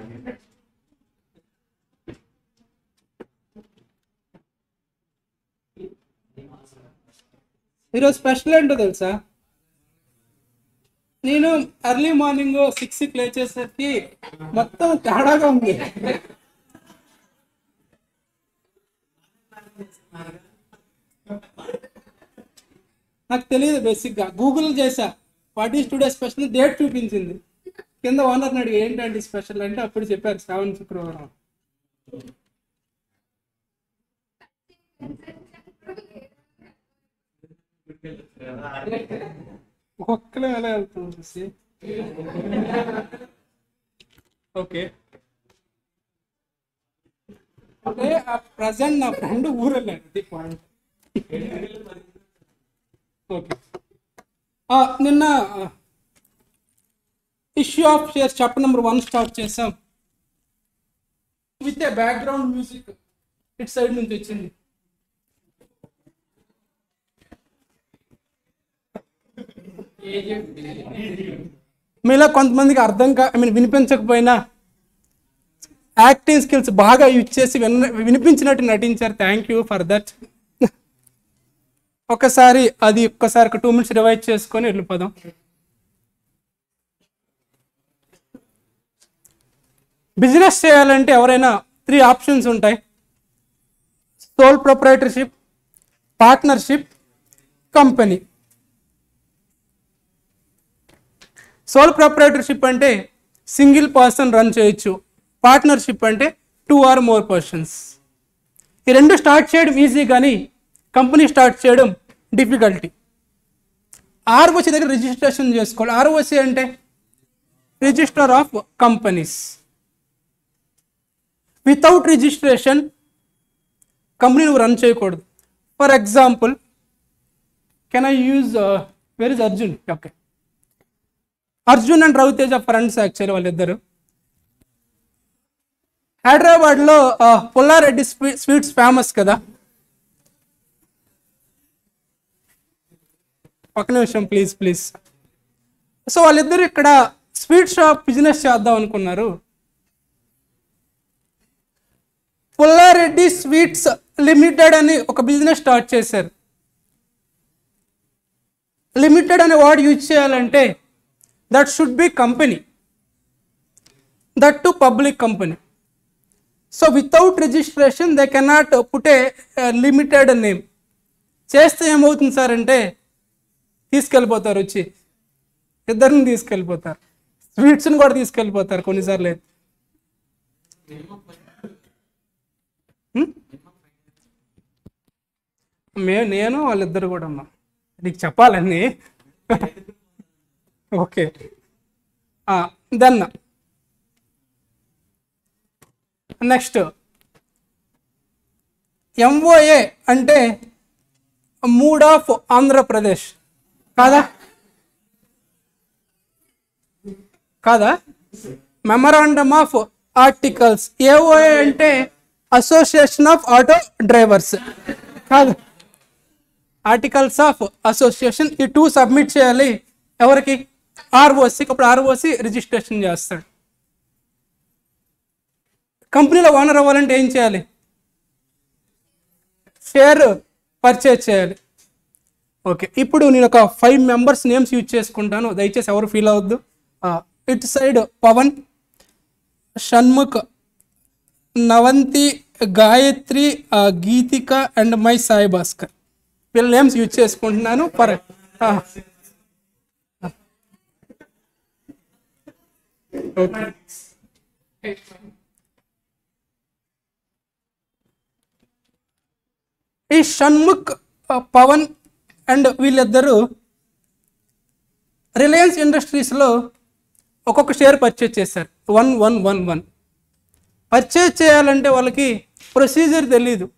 ఈరోజు స్పెషల్ ఏంటో తెలుసా నేను ఎర్లీ మార్నింగ్ సిక్స్కి లేచేసరికి మొత్తం తేడాగా ఉంది నాకు తెలియదు బేసిక్గా గూగుల్ చేశా what is today special date చూపించింది కింద ఓనర్ని అడిగి ఏంటంటే స్పెషల్ అంటే అప్పుడు చెప్పారు శ్రావణ శుక్రవారం ఒక్కలే ఎలా వెళ్తుంది చూసి ఓకే అంటే ఆ ప్రజెంట్ నా ఫ్రెండ్ ఊరెళ్ళాడు ఇది పాయింట్ ఓకే ఆ, నిన్న issue of shares chapter number one start చేసాం with a background music it side నుంచి వచ్చింది మీలో కొంతమందికి అర్థం కా ఐ మీన్ వినిపించకపోయినా యాక్టింగ్ స్కిల్స్ బాగా యూజ్ చేసి విన్న వినిపించినట్టు నటించారు థ్యాంక్ యూ ఫర్ దట్ ఒకసారి అది ఒక్కసారి ఒక టూ మినిట్స్ రివైజ్ చేసుకొని వెళ్ళిపోదాం బిజినెస్ చేయాలంటే ఎవరైనా త్రీ ఆప్షన్స్ ఉంటాయి sole proprietorship partnership company sole proprietorship అంటే సింగిల్ పర్సన్ రన్ చేయొచ్చు పార్ట్నర్షిప్ అంటే టూ ఆర్ మోర్ పర్సన్స్ ఈ రెండు స్టార్ట్ చేయడం ఈజీ కానీ కంపెనీ స్టార్ట్ చేయడం డిఫికల్టీ ఆర్ఓసి దగ్గర రిజిస్ట్రేషన్ చేసుకోవాలి ఆర్ఓసి అంటే register of companies without registration company నువ్వు రన్ చేయకూడదు for example can I use where is Arjun okay Arjun and Ravi Teja friends actually వాళ్ళిద్దరు హైదరాబాద్లో ఆ, పుల్లారెడ్డి స్వీ స్వీట్స్ ఫేమస్ కదా ఒక నిమిషం ప్లీజ్ ప్లీజ్ సో వాళ్ళిద్దరు ఇక్కడ స్వీట్ షాప్ బిజినెస్ చేద్దాం అనుకున్నారు పుల్లారెడ్డి స్వీట్స్ లిమిటెడ్ అని ఒక బిజినెస్ స్టార్ట్ చేశారు లిమిటెడ్ అనే వర్డ్ యూజ్ చేయాలంటే that should be company that to public company so without registration they cannot put a limited name చేస్తే ఏమవుతుంది సార్ అంటే తీసుకెళ్ళిపోతారు వచ్చి ఇద్దరిని తీసుకెళ్ళిపోతారు స్వీట్స్ని కూడా తీసుకెళ్ళిపోతారు కొన్నిసార్లు అయితే హ్మ్? మే నేను వాళ్ళిద్దరు కూడా అమ్మా నీకు చెప్పాలని ఓకే దెన్ నెక్స్ట్ ఎంఓఏ అంటే మూడ్ ఆఫ్ ఆంధ్రప్రదేశ్ కాదా కాదా మెమరాండమ్ ఆఫ్ ఆర్టికల్స్ ఏఓఏ అంటే అసోసియేషన్ ఆఫ్ ఆటో డ్రైవర్స్ కాదు ఆర్టికల్స్ ఆఫ్ అసోసియేషన్ ఈ టూ సబ్మిట్ చేయాలి ఎవరికి ఆర్ఓసికి అప్పుడు ఆర్ఓసి రిజిస్ట్రేషన్ చేస్తాడు కంపెనీలో ఓనర్ అవ్వాలంటే ఏం చేయాలి షేర్ పర్చేజ్ చేయాలి ఓకే ఇప్పుడు నేను ఒక ఫైవ్ మెంబర్స్ నేమ్స్ యూజ్ చేసుకుంటాను దయచేసి ఎవరు ఫీల్ అవ్వద్దు ఇటు సైడ్ పవన్ షణ్ముఖ్ నవంతి గాయత్రి ఆ, గీతిక అండ్ మై సాయి భాస్కర్ వీళ్ళ నేమ్స్ యూజ్ చేసుకుంటున్నాను పర్ ఓకే ఈ షణ్ముఖ్ ఆ, పవన్ అండ్ వీళ్ళిద్దరూ రిలయన్స్ ఇండస్ట్రీస్లో ఒక్కొక్క షేర్ పర్చేజ్ చేశారు one one one one purchase చేయాలంటే వాళ్ళకి ప్రొసీజర్ తెలీదు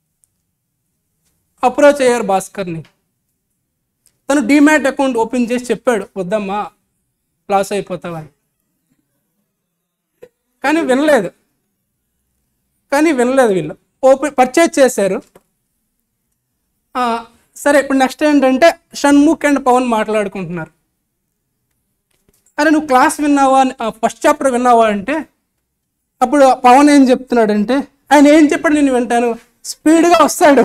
అప్రోచ్ అయ్యారు భాస్కర్ని తను డీమ్యాట్ అకౌంట్ ఓపెన్ చేసి చెప్పాడు వద్దమ్మా లాస్ అయిపోతావని కానీ వినలేదు కానీ వినలేదు వీళ్ళు ఓపెన్ పర్చేజ్ చేశారు ఆ, సరే ఇప్పుడు నెక్స్ట్ ఏంటంటే షణ్ముఖ్ అండ్ పవన్ మాట్లాడుకుంటున్నారు అరే నువ్వు క్లాస్ విన్నావా ఫస్ట్ చాప్టర్ విన్నావా అంటే అప్పుడు పవన్ ఏం చెప్తున్నాడంటే ఆయన ఏం చెప్పాడు నేను వింటాను స్పీడ్గా వస్తాడు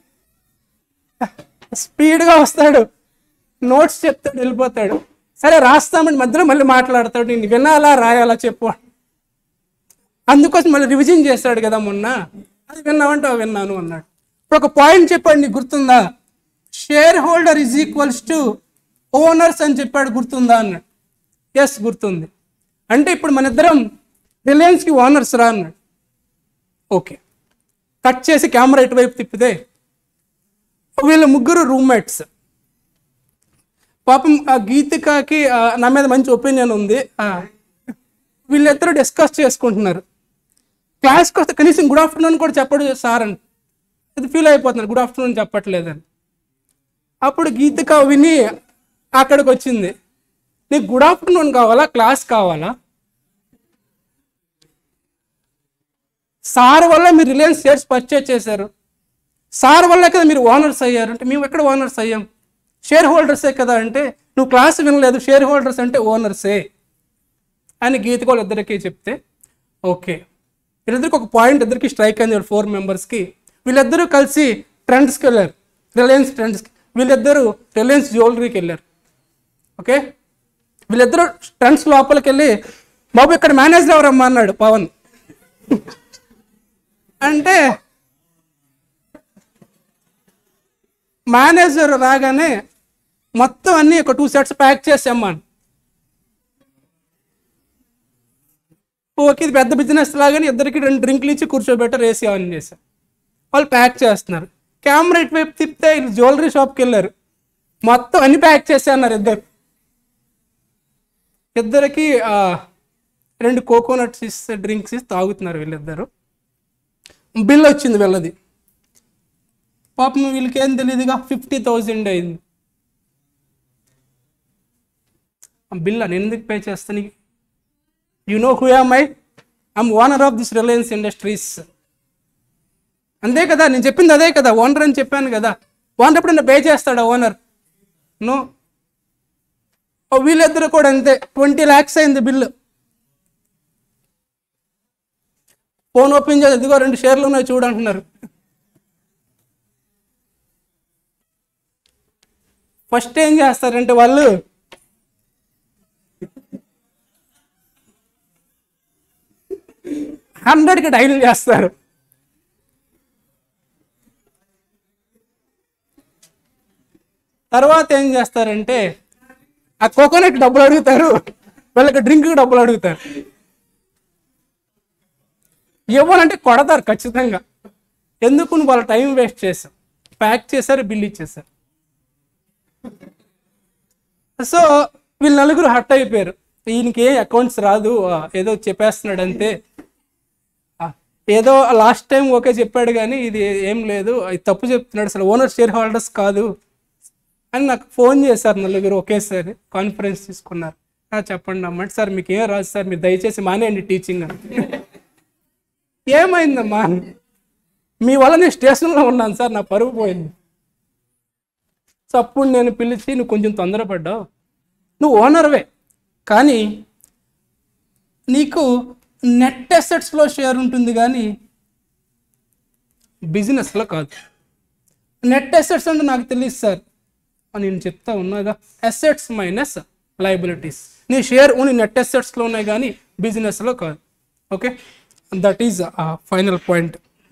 స్పీడ్గా వస్తాడు నోట్స్ చెప్తాడు వెళ్ళిపోతాడు సరే రాస్తామని మధ్యలో మళ్ళీ మాట్లాడతాడు నేను వినాలా రాయాలా చెప్పు అందుకోసం మళ్ళీ రివిజన్ చేస్తాడు కదా మొన్న అది విన్నామంటే "ఆ, విన్నాను అన్నాడు ఇప్పుడు ఒక పాయింట్ చెప్పాడు నీకు గుర్తుందా share holder is equals to owners అని చెప్పాడు గుర్తుందా అన్నాడు ఎస్ గుర్తుంది అంటే ఇప్పుడు మన ఇద్దరం రిలయన్స్కి ఓనర్స్ రా అన్నాడు ఓకే కట్ చేసి కెమెరా ఇటువైపు తిప్పితే వీళ్ళ ముగ్గురు రూమ్మేట్స్ పాపం ఆ గీతికకి ఆ, నా మీద మంచి ఒపీనియన్ ఉంది ఆ, వీళ్ళిద్దరూ డిస్కస్ చేసుకుంటున్నారు క్లాస్కి వస్తే కనీసం గుడ్ ఆఫ్టర్నూన్ కూడా చెప్పడు సార్ అని ఇది ఫీల్ అయిపోతున్నారు గుడ్ ఆఫ్టర్నూన్ చెప్పట్లేదని అప్పుడు గీతిక విని అక్కడికి వచ్చింది నీకు గుడ్ ఆఫ్టర్నూన్ కావాలా క్లాస్ కావాలా సార్ వల్ల మీరు రిలయన్స్ షేర్స్ పర్చేజ్ చేశారు సార్ వల్ల కదా మీరు ఓనర్స్ అయ్యారు అంటే మేము ఎక్కడ ఓనర్స్ అయ్యాం షేర్ హోల్డర్సే కదా అంటే నువ్వు క్లాస్ వినలేదు షేర్ హోల్డర్స్ అంటే ఓనర్సే అని గీత వాళ్ళు ఇద్దరికి చెప్తే ఓకే వీళ్ళిద్దరికి ఒక పాయింట్ ఇద్దరికి స్ట్రైక్ అయింది ఫోర్ మెంబర్స్కి వీళ్ళిద్దరూ కలిసి ట్రెండ్స్కి వెళ్ళారు రిలయన్స్ ట్రెండ్స్కి వీళ్ళిద్దరూ రిలయన్స్ జ్యువెలరీకి వెళ్ళారు ఓకే వీళ్ళిద్దరూ ట్రెండ్స్ లోపలికి వెళ్ళి బాబు ఇక్కడ మేనేజర్ ఎవరమ్మా అన్నాడు పవన్ అంటే మేనేజర్ రాగానే మొత్తం అన్ని ఒక టూ సెట్స్ ప్యాక్ చేసామ్మా ఓకే ఇది పెద్ద బిజినెస్ లాగానే ఇద్దరికి రెండు డ్రింక్లు ఇచ్చి కూర్చోబెట్టారు ఏసీ ఆన్ చేశారు వాళ్ళు ప్యాక్ చేస్తున్నారు కెమెరా ఇటువైపు తిప్పితే వీళ్ళు జ్యువెలరీ షాప్కి వెళ్ళారు మొత్తం అన్ని ప్యాక్ చేసే అన్నారు ఇద్దరు ఇద్దరికి ఆ, రెండు కోకోనట్స్ ఇస్తే డ్రింక్స్ ఇస్తే తాగుతున్నారు వీళ్ళిద్దరు బిల్ వచ్చింది వీళ్ళది పాపం వీళ్ళకి ఏం తెలియదుగా ఫిఫ్టీ థౌజండ్ అయింది ఆ బిల్ నేను ఎందుకు పే చేస్తాను you know who am I I'm owner of this Reliance industries అంతే కదా నేను చెప్పింది అదే కదా ఓనర్ అని చెప్పాను కదా ఓనర్ ఎప్పుడైనా పే చేస్తాడా ఓనర్ నో వీళ్ళిద్దరు కూడా అంతే ట్వంటీ ల్యాక్స్ అయింది బిల్లు ఫోన్ ఓపెన్ చేసి ఇదిగో రెండు షేర్లు ఉన్నాయి చూడంటున్నారు ఫస్ట్ ఏం చేస్తారంటే వాళ్ళు హండ్రెడ్కి డైల్ చేస్తారు తర్వాత ఏం చేస్తారంటే ఆ కోకోనట్ డబ్బులు అడుగుతారు వీళ్ళకి డ్రింక్ డబ్బులు అడుగుతారు ఇవ్వాలంటే కొడతారు ఖచ్చితంగా ఎందుకు నువ్వు వాళ్ళ టైం వేస్ట్ చేసావు ప్యాక్ చేశారు బిల్ ఇచ్చేసారు సో వీళ్ళు నలుగురు హట్ అయిపోయారు ఈయనకి ఏ అకౌంట్స్ రాదు ఆ, ఏదో చెప్పేస్తున్నాడు అంతే ఆ, ఏదో లాస్ట్ టైం ఓకే చెప్పాడు కానీ ఇది ఏం లేదు ఇది తప్పు చెప్తున్నాడు అసలు ఓనర్ షేర్ హోల్డర్స్ కాదు అని నాకు ఫోన్ చేశారు నలుగురు ఒకేసారి కాన్ఫరెన్స్ తీసుకున్నారు "ఆ, చెప్పండి అమ్మంటే సార్ మీకు ఏం రాదు సార్ మీరు దయచేసి మానేయండి టీచింగ్ అని ఏమైందమ్మా మీ వల్ల నేను స్టేషన్లో ఉన్నాను సార్ నా పరుగు పోయింది సో అప్పుడు నేను పిలిచి నువ్వు కొంచెం తొందరపడ్డావు నువ్వు ఓనర్వే కానీ నీకు నెట్ అసెట్స్లో షేర్ ఉంటుంది కానీ బిజినెస్లో కాదు నెట్ అసెట్స్ అంటే నాకు తెలియదు సార్ అని నేను చెప్తా ఉన్నాగా అసెట్స్ మైనస్ లైబిలిటీస్ నీ షేర్ ఓన్లీ నెట్ అసెట్స్లో ఉన్నాయి కానీ బిజినెస్లో కాదు okay that is final point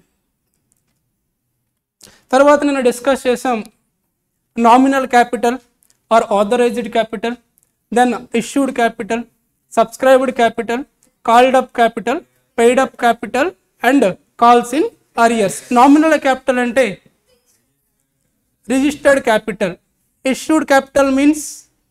తర్వాత నేను డిస్కస్ చేసాం nominal capital or authorised capital then issued capital subscribed capital called up capital paid up capital and calls in arrears nominal capital అంటే registered capital issued capital means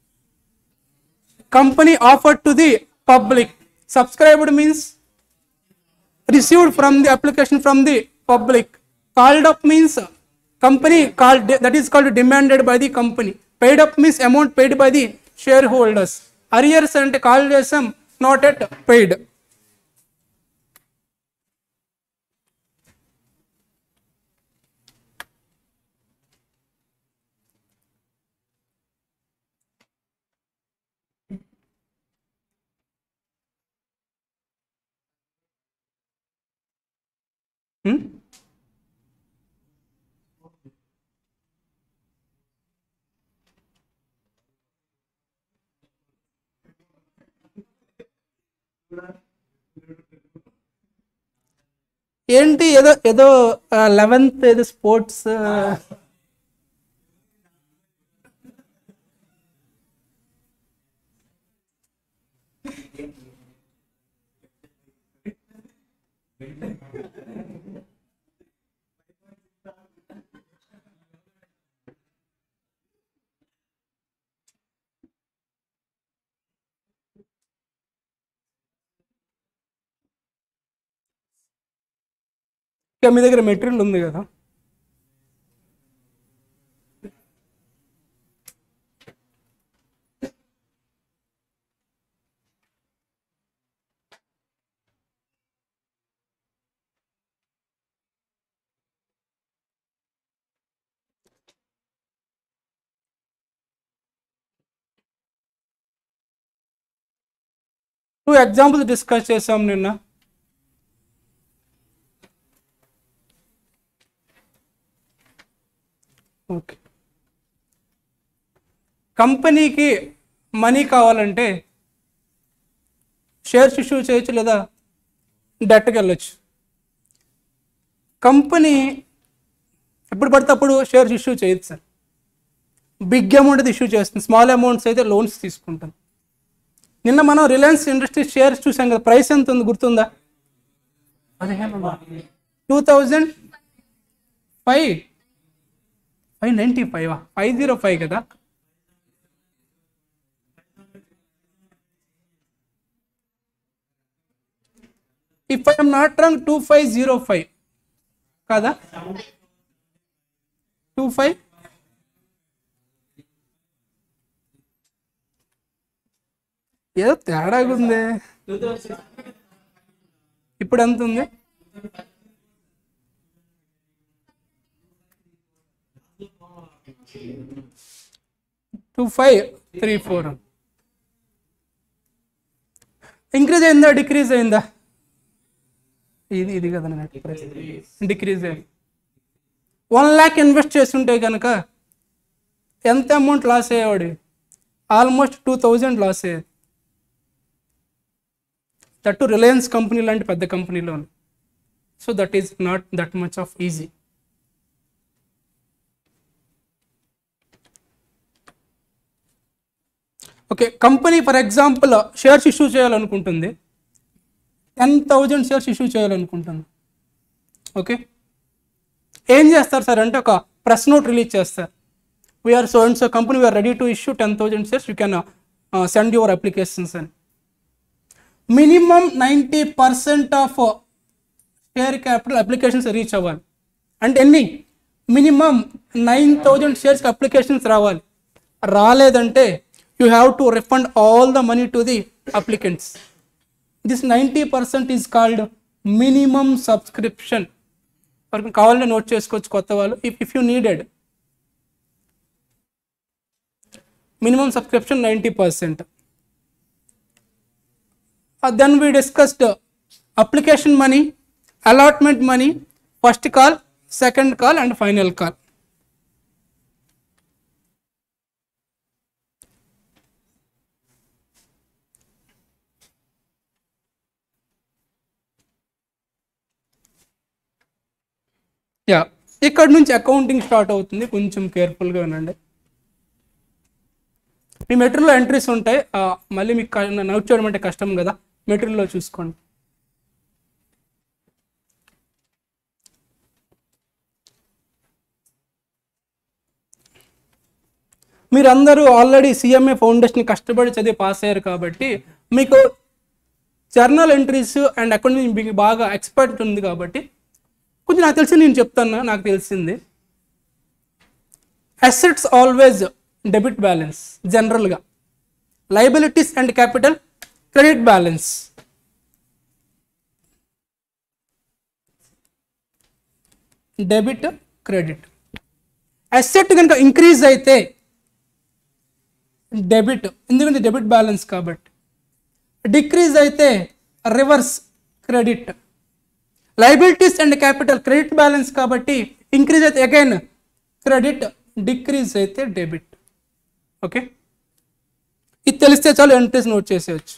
company offered to the public subscribed means received from the application from the public called up means company called that is called demanded by the company paid up means amount paid by the shareholders arrears అంటే call చేసాం not at paid Hmm? ఏంటి ఏదో ఏదో eleventh ఏదో sports ఇక మీ దగ్గర material ఉంది కదా టూ ఎగ్జాంపుల్స్ డిస్కస్ చేసాం నిన్న ఓకే కంపెనీకి మనీ కావాలంటే షేర్స్ ఇష్యూ చేయొచ్చు లేదా డెట్కి వెళ్ళొచ్చు కంపెనీ ఎప్పుడు పడితే అప్పుడు షేర్స్ ఇష్యూ చేయొచ్చు సార్ బిగ్ అమౌంట్ ఇష్యూ చేస్తుంది స్మాల్ అమౌంట్స్ అయితే లోన్స్ తీసుకుంటాం నిన్న మనం రిలయన్స్ ఇండస్ట్రీస్ షేర్స్ చూసాం కదా ప్రైస్ ఎంత ఉంది గుర్తుందా two thousand five five ninety five five zero five కదా if I'm not wrong two five zero five కాదా టూ ఫైవ్ ఏదో తేడాగా ఉంది ఇప్పుడు ఎంత ఉంది two five three four increase అయిందా డిక్రీజ్ అయిందా ఇది ఇది కదా డిక్రీజ్ అయింది వన్ ల్యాక్ ఇన్వెస్ట్ చేస్తుంటే కనుక ఎంత అమౌంట్ లాస్ అయ్యేవాడు ఆల్మోస్ట్ టూ థౌజండ్ లాస్ అయ్యేది దట్ రిలయన్స్ కంపెనీ లాంటి పెద్ద కంపెనీలో so that is not that much of easy okay company for example shares issue చేయాలనుకుంటుంది టెన్ థౌజండ్ షేర్స్ ఇష్యూ చేయాలనుకుంటుంది ఓకే ఏం చేస్తారు సార్ అంటే ఒక ప్రెస్ నోట్ రిలీజ్ చేస్తారు we are so and so company we are ready to issue ten thousand shares you can send your applications అని minimum ninety percent of share capital applications reach అవ్వాలి అంటే ఎన్ని మినిమం నైన్ థౌజండ్ షేర్స్కి applications రావాలి రాలేదంటే you have to refund all the money to the applicants this ninety percent is called minimum subscription వరకు కావాలంటే note చేసుకోవచ్చు కొత్త వాళ్ళు if if you needed minimum subscription ninety percent then we discussed application money allotment money first call second call and final call yeah ఇక్కడ నుంచి accounting start అవుతుంది కొంచెం కేర్ఫుల్గా వినండి మీ మెటీరియల్లో ఎంట్రీస్ ఉంటాయి ఆ, మళ్ళీ మీకు క- నోట్ చేయడం అంటే కష్టం కదా మెటీరియల్లో చూసుకోండి మీరందరూ ఆల్రెడీ సిఎంఏ ఫౌండేషన్ కష్టపడి చదివి పాస్ అయ్యారు కాబట్టి మీకు జర్నల్ ఎంట్రీస్ అండ్ అకౌంటింగ్ మీకు బాగా ఎక్స్పర్ట్ ఉంది కాబట్టి కొంచెం నాకు తెలిసి నేను చెప్తాను నాకు తెలిసింది అసెట్స్ ఆల్వేజ్ డెబిట్ బ్యాలెన్స్ జనరల్గా liabilities and capital credit balance debit credit asset కనుక ఇంక్రీజ్ అయితే డెబిట్ ఎందుకంటే డెబిట్ బ్యాలెన్స్ కాబట్టి డిక్రీజ్ అయితే reverse credit liabilities and capital credit balance కాబట్టి ఇంక్రీజ్ అయితే అగైన్ క్రెడిట్ డిక్రీజ్ అయితే డెబిట్ ఓకే ఇది తెలిస్తే చాలు ఎంట్రీస్ నోట్ చేసేయచ్చు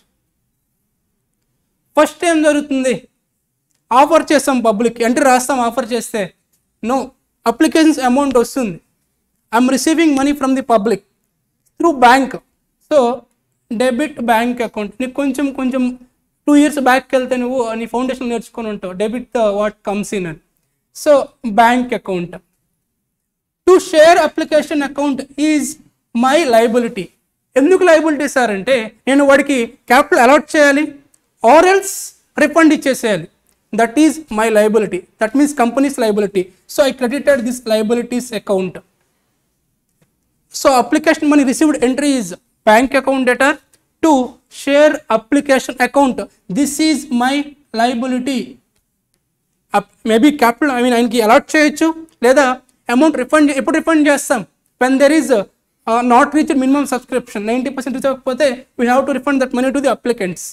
ఫస్ట్ ఏం జరుగుతుంది ఆఫర్ చేస్తాం పబ్లిక్ ఎంట్రీ రాస్తాం ఆఫర్ చేస్తే నో అప్లికేషన్స్ అమౌంట్ వస్తుంది I'm receiving money from the public through bank so debit bank account నీకు కొంచెం కొంచెం టూ ఇయర్స్ బ్యాక్కి వెళ్తే నువ్వు నీ ఫౌండేషన్ నేర్చుకొని ఉంటావు డెబిట్ వాట్ కమ్స్ ఇన్ అని so bank account to share application account is my liability ఎందుకు లైబిలిటీ సార్ అంటే నేను వాడికి క్యాపిటల్ అలాట్ చేయాలి ఆర్ ఎల్స్ రిఫండ్ ఇచ్చేసేయాలి that is my liability that means companies liability so I credited this liabilities account so application money received entry is bank account debtor to share application account this is my liability maybe capital I mean ఆయనకి allot చేయొచ్చు లేదా amount refund ఎప్పుడు refund చేస్తాం when there is not reach minimum subscription ninety percent reach అవ్వకపోతే we have to refund that money to the applicants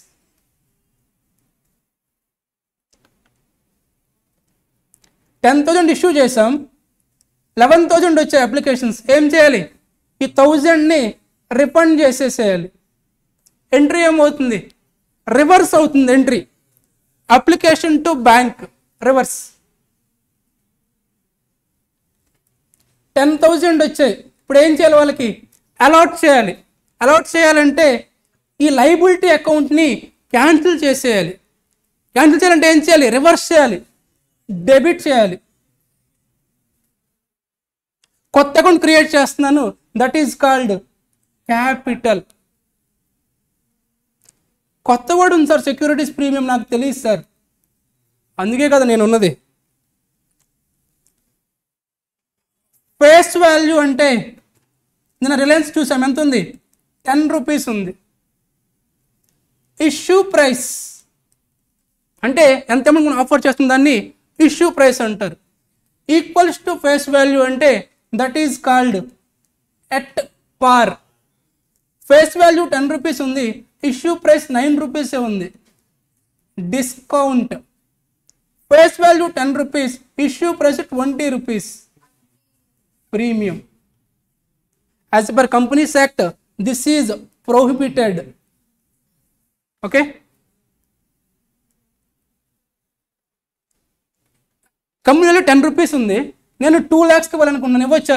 ten thousand issue చేసాం eleven thousand వచ్చే applications ఏం చేయాలి ఈ థౌజండ్ని రిఫండ్ చేసేసేయాలి ఎంట్రీ ఏమవుతుంది రివర్స్ అవుతుంది entry application to bank reverse ten thousand వచ్చాయి ఇప్పుడు ఏం చేయాలి వాళ్ళకి అలాట్ చేయాలి అలాట్ చేయాలంటే ఈ లైబిలిటీ అకౌంట్ని క్యాన్సిల్ చేసేయాలి క్యాన్సిల్ చేయాలంటే ఏం చేయాలి రివర్స్ చేయాలి డెబిట్ చేయాలి కొత్త అకౌంట్ క్రియేట్ చేస్తున్నాను దట్ ఈజ్ కాల్డ్ క్యాపిటల్ కొత్త వర్డ్ ఉంది సార్ సెక్యూరిటీస్ ప్రీమియం నాకు తెలియదు సార్ అందుకే కదా నేను ఉన్నది ఫేస్ వాల్యూ అంటే నేను రిలయన్స్ చూసాం ఎంత ఉంది టెన్ రూపీస్ ఉంది ఇష్యూ ప్రైస్ అంటే ఎంత అమౌంట్ మనం ఆఫర్ చేస్తున్న దాన్ని ఇష్యూ ప్రైస్ అంటారు ఈక్వల్స్ టు ఫేస్ వాల్యూ అంటే that is called at par face value ten rupees ఉంది ఇష్యూ ప్రైస్ నైన్ రూపీసే ఉంది discount face value ten rupees issue price twenty rupees premium as per companies act this is prohibited okay కంపెనీలో ten rupees ఉంది నేను two ల్యాక్స్కి ఇవ్వాలనుకున్నాను ఇవ్వచ్చా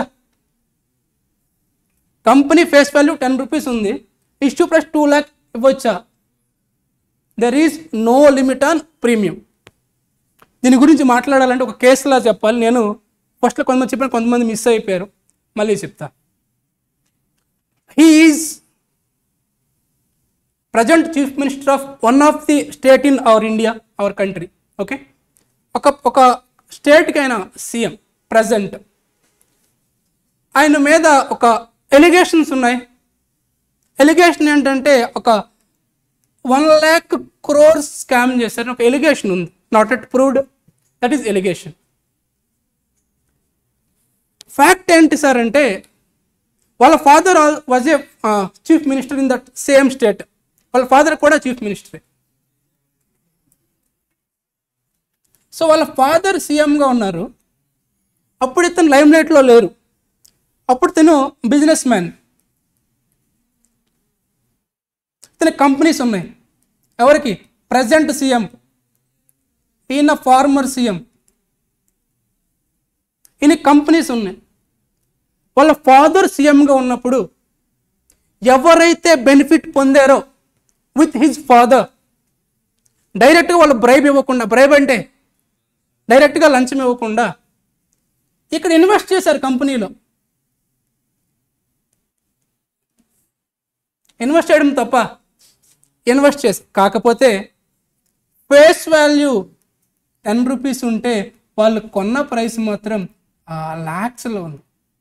company face value ten rupees ఉంది ఇష్యూ ప్రైస్ టూ ల్యాక్ ఇవ్వచ్చా there is no limit on premium దీని గురించి మాట్లాడాలంటే ఒక కేసులా చెప్పాలి నేను ఫస్ట్లో కొంతమంది చెప్పిన కొంతమంది మిస్ అయిపోయారు మళ్ళీ చెప్తా he is present chief minister of one of the state in our India our country okay ఒక ఒక స్టేట్కి ఆయన సీఎం ప్రజెంట్ ఆయన మీద ఒక ఎలిగేషన్స్ ఉన్నాయి ఎలిగేషన్ ఏంటంటే ఒక వన్ ల్యాక్ క్రోర్స్ స్కామ్ చేశారు ఒక ఎలిగేషన్ ఉంది not at proved that is allegation fact ఏంటి సార్ అంటే వాళ్ళ father was a chief minister in that same state వాళ్ళ ఫాదర్ కూడా చీఫ్ మినిస్టర్ సో వాళ్ళ ఫాదర్ సీఎంగా ఉన్నారు అప్పుడు ఇతను లైమ్ లైట్లో లేరు అప్పుడు తను బిజినెస్ మ్యాన్ ఇతని కంపెనీస్ ఉన్నాయి ఎవరికి ప్రజెంట్ సీఎం ఈయన ఫార్మర్ సీఎం ఈయన కంపెనీస్ ఉన్నాయి వాళ్ళ ఫాదర్ సీఎంగా ఉన్నప్పుడు ఎవరైతే బెనిఫిట్ పొందారో విత్ హిజ్ ఫాదర్ డైరెక్ట్గా వాళ్ళు బ్రైబ్ ఇవ్వకుండా బ్రైబ్ అంటే డైరెక్ట్గా లంచం ఇవ్వకుండా ఇక్కడ ఇన్వెస్ట్ చేశారు కంపెనీలో ఇన్వెస్ట్ చేయడం తప్ప ఇన్వెస్ట్ చేసి కాకపోతే ఫేస్ వాల్యూ టెన్ రూపీస్ ఉంటే వాళ్ళు కొన్న ప్రైస్ మాత్రం ల్యాక్స్లో ఉంది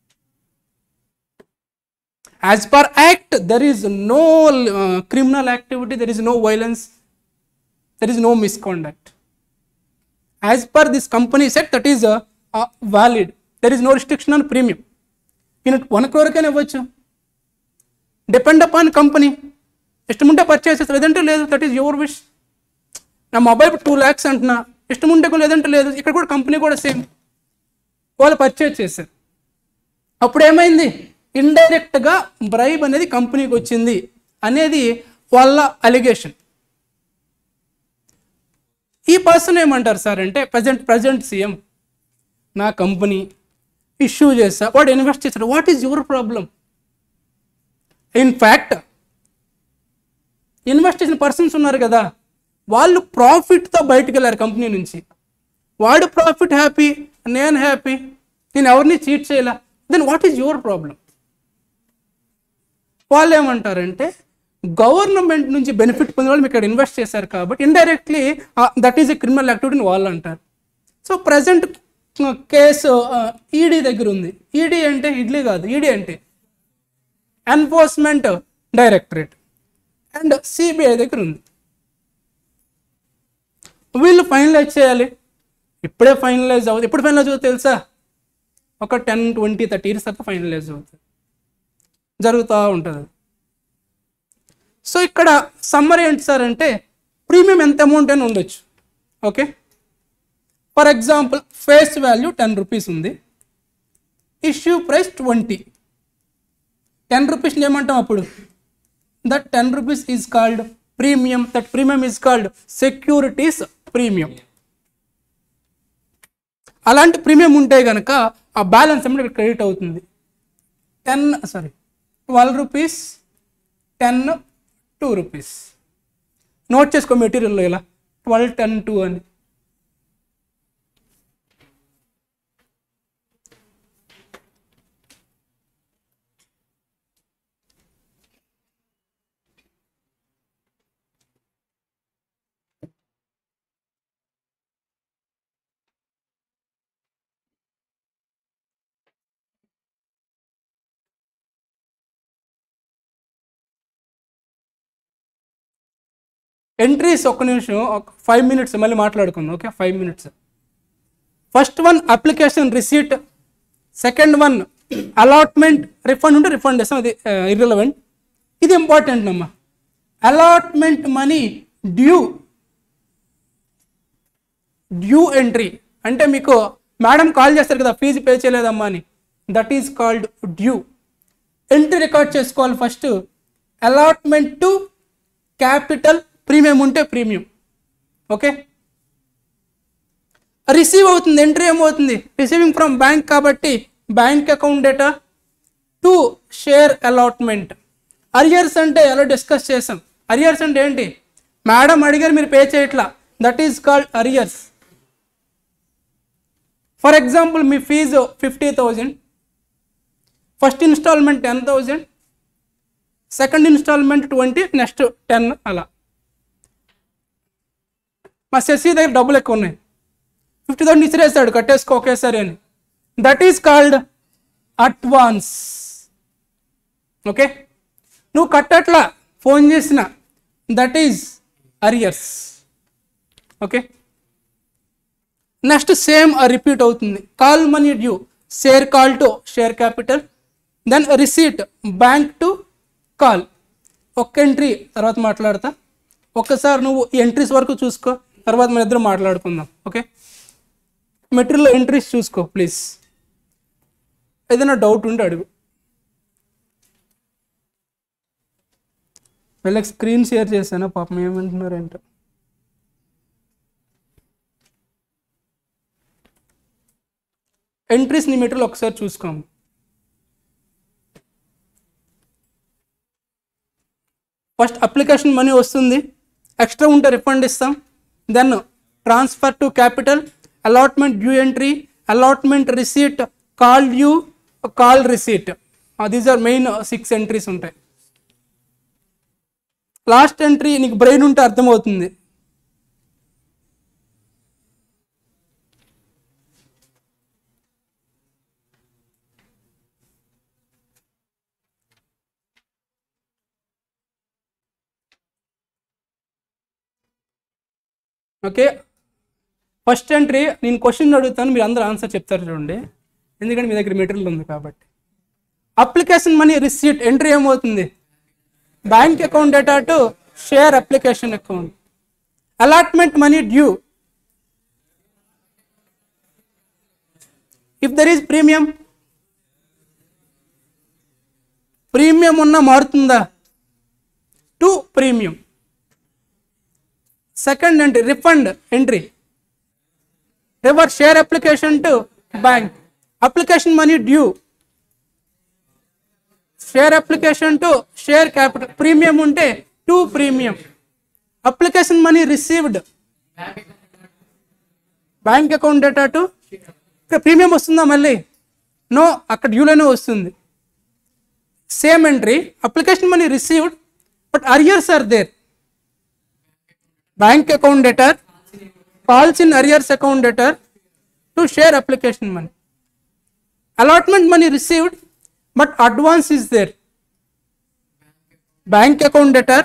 as per act there is no criminal activity there is no violence there is no misconduct as per this company set that is valid there is no restriction on premium ఈయన one క్రోర్కైనా ఇవ్వచ్చు depend upon company ఇష్టం ఉంటే purchase లేదంటే లేదు that is your wish నా mobile two lakhs అంటున్నా ఇష్టం ఉంటే కూడా లేదంటే లేదు ఇక్కడ కూడా కంపెనీ కూడా సేమ్ వాళ్ళు పర్చేజ్ చేశారు అప్పుడు ఏమైంది ఇండైరెక్ట్గా బ్రైబ్ అనేది కంపెనీకి వచ్చింది అనేది వాళ్ళ అలిగేషన్ ఈ పర్సన్ ఏమంటారు సార్ అంటే ప్రజెంట్ ప్రజెంట్ సీఎం నా కంపెనీ ఇష్యూ చేస్తా వాడు ఇన్వెస్ట్ చేశాడు what is your problem in fact invest చేసిన పర్సన్స్ ఉన్నారు కదా వాళ్ళు ప్రాఫిట్తో బయటకు వెళ్ళారు కంపెనీ నుంచి వాడు ప్రాఫిట్ హ్యాపీ నేను హ్యాపీ నేను ఎవరిని చీట్ చేయలే then what is your problem వాళ్ళు ఏమంటారంటే గవర్నమెంట్ నుంచి బెనిఫిట్ పొందిన వాళ్ళు మీరు ఇక్కడ ఇన్వెస్ట్ చేశారు కాబట్టి indirectly that is a criminal యాక్టివిటీని వాళ్ళు అంటారు సో ప్రజెంట్ కేసు ఈడీ దగ్గర ఉంది ఈడీ అంటే ఇడ్లీ కాదు ఈడీ అంటే ఎన్ఫోర్స్మెంట్ డైరెక్టరేట్ అండ్ సిబిఐ దగ్గర ఉంది వీళ్ళు ఫైనలైజ్ చేయాలి ఇప్పుడే ఫైనలైజ్ అవుతుంది ఎప్పుడు ఫైనలైజ్ అవుతుంది తెలుసా ఒక టెన్ ట్వంటీ థర్టీ ఇయర్స్ తర్వాత ఫైనలైజ్ అవుతుంది జరుగుతూ ఉంటుంది సో ఇక్కడ సమ్మర్ ఏంటి సార్ అంటే ప్రీమియం ఎంత అమౌంట్ అని ఉండొచ్చు okay for example face value ten rupees ఉంది ఇష్యూ ప్రైస్ ట్వంటీ టెన్ రూపీస్ని ఏమంటాం అప్పుడు that ten rupees is called premium that premium is called securities premium అలాంటి ప్రీమియం ఉంటే కనుక ఆ బ్యాలెన్స్ అమౌంట్ ఇక్కడ క్రెడిట్ అవుతుంది ten sorry twelve rupees ten two rupees note చేసుకో మెటీరియల్లో ఇలా ట్వెల్వ్ టెన్ టూ అని ఎంట్రీస్ ఒక్క నిమిషం ఒక ఫైవ్ మినిట్స్ మళ్ళీ మాట్లాడుకుందాం okay five minutes first one application receipt second one allotment refund ఉంటే రిఫండ్ చేస్తాం అది ఇర్రిలవెంట్ ఇది ఇంపార్టెంట్ అమ్మా allotment money due due entry అంటే మీకు మేడం కాల్ చేస్తారు కదా ఫీజు పే చేయలేదమ్మా అని that is called due entry record చేసుకోవాలి first allotment to capital premium ఉంటే ప్రీమియం ఓకే రిసీవ్ అవుతుంది ఎంట్రీ ఏమవుతుంది రిసీవింగ్ ఫ్రమ్ బ్యాంక్ కాబట్టి bank account debtor to share allotment arrears అంటే ఎలా డిస్కస్ చేసాం అరియర్స్ అంటే ఏంటి మేడం అడిగారు మీరు పే చేయట్లా that is called arrears for example మీ fees fifty thousand first installment ten thousand second installment twenty next ten అలా మా శశి దగ్గర డబ్బులు ఎక్కువ ఉన్నాయి ఫిఫ్టీ థౌసండ్ ఇచ్చిరేస్తాడు కట్టేసుకో ఒకేసారి అని that is called advance okay నువ్వు కట్టట్లా ఫోన్ చేసిన that is arrears okay next same repeat అవుతుంది call money due share call to share capital then receipt bank to call ఒక్క ఎంట్రీ తర్వాత మాట్లాడతా ఒక్కసారి నువ్వు ఈ ఎంట్రీస్ వరకు చూసుకో తర్వాత మన ఇద్దరు మాట్లాడుకుందాం ఓకే మెటీరియల్ ఎంట్రీస్ చూసుకో ప్లీజ్ ఏదైనా డౌట్ ఉంటే అడుగు వీళ్ళకి స్క్రీన్ షేర్ చేశాను పాపం ఏమంటున్నారు ఏంటో ఎంట్రీస్ నీ మెటీరియల్ ఒకసారి చూసుకోము ఫస్ట్ అప్లికేషన్ మనీ వస్తుంది ఎక్స్ట్రా ఉంటే రిఫండ్ ఇస్తాం then transfer to capital allotment due entry allotment receipt call due call receipt these are main six entries ఉంటాయి లాస్ట్ ఎంట్రీ నీకు బ్రెయిన్ ఉంటే అర్థమవుతుంది ఓకే ఫస్ట్ ఎంట్రీ నేను క్వశ్చన్ అడుగుతాను మీరు అందరూ ఆన్సర్ చెప్తారు చూడండి ఎందుకంటే మీ దగ్గర మెటీరియల్ ఉంది కాబట్టి అప్లికేషన్ మనీ రిసీట్ ఎంట్రీ ఏమవుతుంది bank account debtor to share application account allotment money due if there is premium premium ఉన్న మారుతుందా టు ప్రీమియం సెకండ్ ఏంటి refund entry reverse share application to bank application money due share application to share capital premium ఉంటే to premium application money received bank account debtor to ఇక్కడ premium వస్తుందా మళ్ళీ no అక్కడ డ్యూలోనే వస్తుంది same entry application money received but arrears are there bank account debtor calls in arrears account debtor to share application money. Allotment money received, but advance is there. Bank account debtor,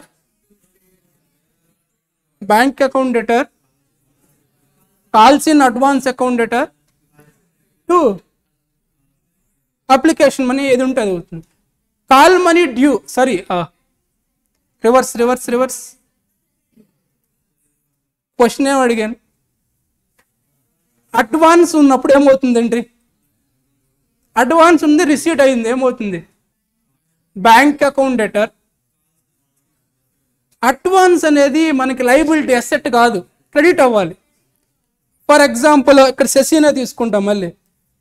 bank account debtor calls in advance account debtor to application money ఏది ఉంటే అది అవుతుంది call money due sorry reverse reverse reverse question ఏం అడిగాను advance ఉన్నప్పుడు ఏమవుతుందండి advance ఉంది receipt అయింది ఏమవుతుంది బ్యాంక్ అకౌంట్ డెటర్ అడ్వాన్స్ అనేది మనకి లైబిలిటీ అసెట్ కాదు క్రెడిట్ అవ్వాలి ఫర్ ఎగ్జాంపుల్ ఇక్కడ సెసీనే తీసుకుంటాం మళ్ళీ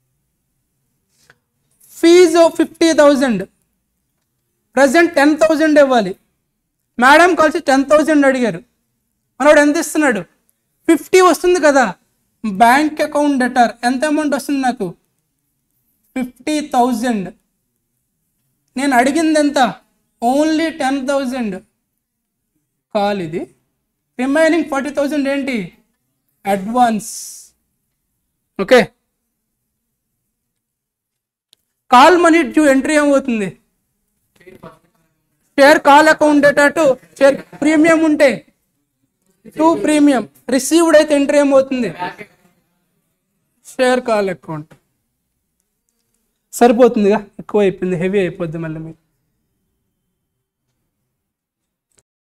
fees fifty thousand present ten thousand ఇవ్వాలి మేడం కలిసి టెన్ థౌజండ్ అడిగారు మనోడు ఎంత ఇస్తున్నాడు ఫిఫ్టీ వస్తుంది కదా బ్యాంక్ అకౌంట్ డెటర్ ఎంత అమౌంట్ వస్తుంది నాకు ఫిఫ్టీ థౌజండ్ నేను అడిగింది ఎంత ఓన్లీ టెన్ థౌజండ్ కాల్ ఇది రిమైనింగ్ ఫార్టీ థౌజండ్ ఏంటి advance okay call money due entry ఏమవుతుంది share call account debtor to share premium ఉంటే టూ ప్రీమియం రిసీవ్డ్ అయితే ఎంట్రీ ఏమవుతుంది షేర్ కాల్ అకౌంట్ సరిపోతుందిగా ఎక్కువ అయిపోయింది హెవీ అయిపోద్ది మళ్ళీ మీకు